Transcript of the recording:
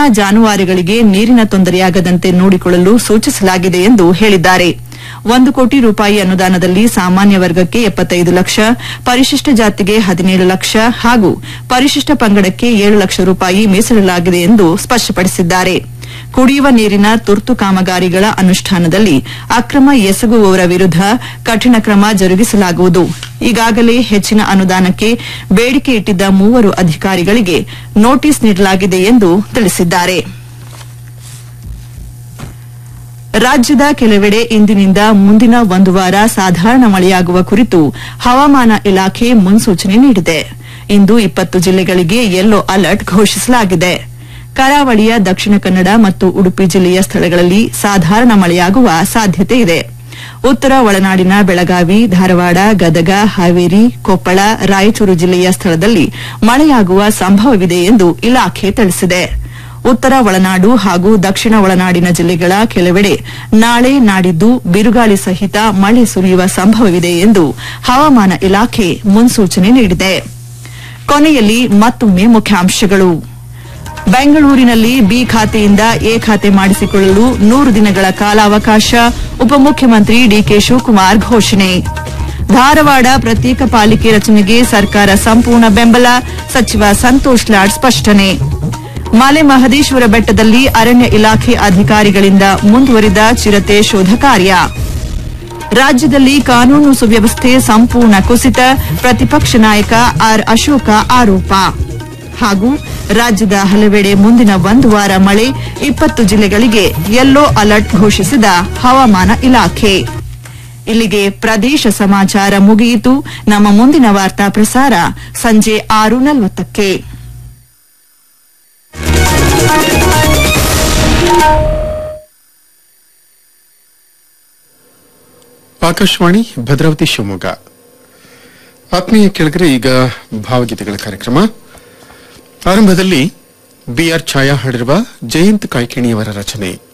ಜಾನುವಾರುಗಳಿಗೆ ನೀರಿನ ತೊಂದರೆಯಾಗದಂತೆ ನೋಡಿಕೊಳ್ಳಲು ಸೂಚಿಸಲಾಗಿದೆ ಎಂದು ಹೇಳಿದ್ದಾರೆ ಒಂದು ಕೋಟಿ ರೂಪಾಯಿ ಅನುದಾನದಲ್ಲಿ ಸಾಮಾನ್ಯ ವರ್ಗಕ್ಕೆ ಎಪ್ಪತ್ತೈದು ಲಕ್ಷ ಪರಿಶಿಷ್ಟ ಜಾತಿಗೆ ಹದಿನೇಳು ಲಕ್ಷ ಹಾಗೂ ಪರಿಶಿಷ್ಟ ಪಂಗಡಕ್ಕೆ ಏಳು ಲಕ್ಷ ರೂಪಾಯಿ ಮೀಸಲಿಡಲಾಗಿದೆ ಎಂದು ಸ್ಪಷ್ಟಪಡಿಸಿದ್ದಾರೆ ಕುಡಿಯುವ ನೀರಿನ ತುರ್ತು ಕಾಮಗಾರಿಗಳ ಅನುಷ್ಠಾನದಲ್ಲಿ ಅಕ್ರಮ ಎಸಗುವವರ ವಿರುದ್ದ ಕಠಿಣ ಕ್ರಮ ಜರುಗಿಸಲಾಗುವುದು ಈಗಾಗಲೇ ಹೆಚ್ಚಿನ ಅನುದಾನಕ್ಕೆ ಬೇಡಿಕೆ ಇಟ್ಟಿದ್ದ ಮೂವರು ಅಧಿಕಾರಿಗಳಿಗೆ ನೋಟಿಸ್ ನೀಡಲಾಗಿದೆ ಎಂದು ತಿಳಿಸಿದ್ದಾರೆ ರಾಜ್ಯದ ಕೆಲವೆಡೆ ಇಂದಿನಿಂದ ಮುಂದಿನ ಒಂದು ವಾರ ಸಾಧಾರಣ ಮಳೆಯಾಗುವ ಕುರಿತು ಹವಾಮಾನ ಇಲಾಖೆ ಮುನ್ಸೂಚನೆ ನೀಡಿದೆ ಇಂದು ಇಪ್ಪತ್ತು ಜಿಲ್ಲೆಗಳಿಗೆ ಯೆಲ್ಲೋ ಅಲರ್ಟ್ ಘೋಷಿಸಲಾಗಿದೆ ಕರಾವಳಿಯ ದಕ್ಷಿಣ ಕನ್ನಡ ಮತ್ತು ಉಡುಪಿ ಜಿಲ್ಲೆಯ ಸ್ಥಳಗಳಲ್ಲಿ ಸಾಧಾರಣ ಮಳೆಯಾಗುವ ಸಾಧ್ಯತೆ ಇದೆ ಉತ್ತರ ಒಳನಾಡಿನ ಬೆಳಗಾವಿ ಧಾರವಾಡ ಗದಗ ಹಾವೇರಿ ಕೊಪ್ಪಳ ರಾಯಚೂರು ಜಿಲ್ಲೆಯ ಸ್ಥಳದಲ್ಲಿ ಮಳೆಯಾಗುವ ಸಂಭವವಿದೆ ಎಂದು ಇಲಾಖೆ ತಿಳಿಸಿದೆ ಉತ್ತರ ಒಳನಾಡು ಹಾಗೂ ದಕ್ಷಿಣ ಒಳನಾಡಿನ ಜಿಲ್ಲೆಗಳ ಕೆಲವೆಡೆ ನಾಳೆ ನಾಡಿದ್ದು ಬಿರುಗಾಳಿ ಸಹಿತ ಮಳೆ ಸುರಿಯುವ ಸಂಭವವಿದೆ ಎಂದು ಹವಾಮಾನ ಇಲಾಖೆ ಮುನ್ಸೂಚನೆ ನೀಡಿದೆ ಕೊನೆಯಲ್ಲಿ ಮತ್ತೊಮ್ಮೆ ಮುಖ್ಯಾಂಶಗಳು ಬೆಂಗಳೂರಿನಲ್ಲಿ ಬಿ ಖಾತೆಯಿಂದ ಎ ಖಾತೆ ಮಾಡಿಸಿಕೊಳ್ಳಲು ನೂರು ದಿನಗಳ ಕಾಲಾವಕಾಶ ಉಪಮುಖ್ಯಮಂತ್ರಿ ಡಿಕೆ ಶಿವಕುಮಾರ್ ಘೋಷಣೆ ಧಾರವಾಡ ಪ್ರತ್ಯೇಕ ಪಾಲಿಕೆ ರಚನೆಗೆ ಸರ್ಕಾರ ಸಂಪೂರ್ಣ ಬೆಂಬಲ ಸಚಿವ ಸಂತೋಷ್ ಲಾಡ್ ಸ್ಪಷ್ಟನೆ ಮಾಲೆ ಮಹದೇಶ್ವರ ಬೆಟ್ಟದಲ್ಲಿ ಅರಣ್ಯ ಇಲಾಖೆ ಅಧಿಕಾರಿಗಳಿಂದ ಮುಂದುವರಿದ ಚಿರತೆ ಶೋಧ ಕಾರ್ಯ ರಾಜ್ಯದಲ್ಲಿ ಕಾನೂನು ಸುವ್ಯವಸ್ಥೆ ಸಂಪೂರ್ಣ ಕುಸಿತ ಪ್ರತಿಪಕ್ಷ ನಾಯಕ ಆರ್ ಅಶೋಕ ಆರೋಪ ಹಾಗೂ ರಾಜ್ಯದ ಹಲವೆಡೆ ಮುಂದಿನ ಒಂದು ವಾರ ಮಳೆ ಇಪ್ಪತ್ತು ಜಿಲ್ಲೆಗಳಿಗೆ ಯೆಲ್ಲೋ ಅಲರ್ಟ್ ಘೋಷಿಸಿದ ಹವಾಮಾನ ಇಲಾಖೆ ಇಲ್ಲಿಗೆ ಪ್ರದೇಶ ಸಮಾಚಾರ ಮುಗಿಯಿತು ನಮ್ಮ ಮುಂದಿನ ವಾರ್ತಾ ಪ್ರಸಾರ ಸಂಜೆ ಆರು ನಲವತ್ತಕ್ಕೆ ಆಕಾಶವಾಣಿ ಭದ್ರಾವತಿ ಶಿವಮೊಗ್ಗ ಆತ್ಮೀಯ ಕೆಳಗರೆ ಈಗ ಭಾವಗೀತೆಗಳ ಕಾರ್ಯಕ್ರಮ ಆರಂಭದಲ್ಲಿ ಬಿಆರ್ ಛಾಯಾ ಹಾಡಿರುವ ಜಯಂತ್ ಕಾಯ್ಕಿಣಿಯವರ ರಚನೆ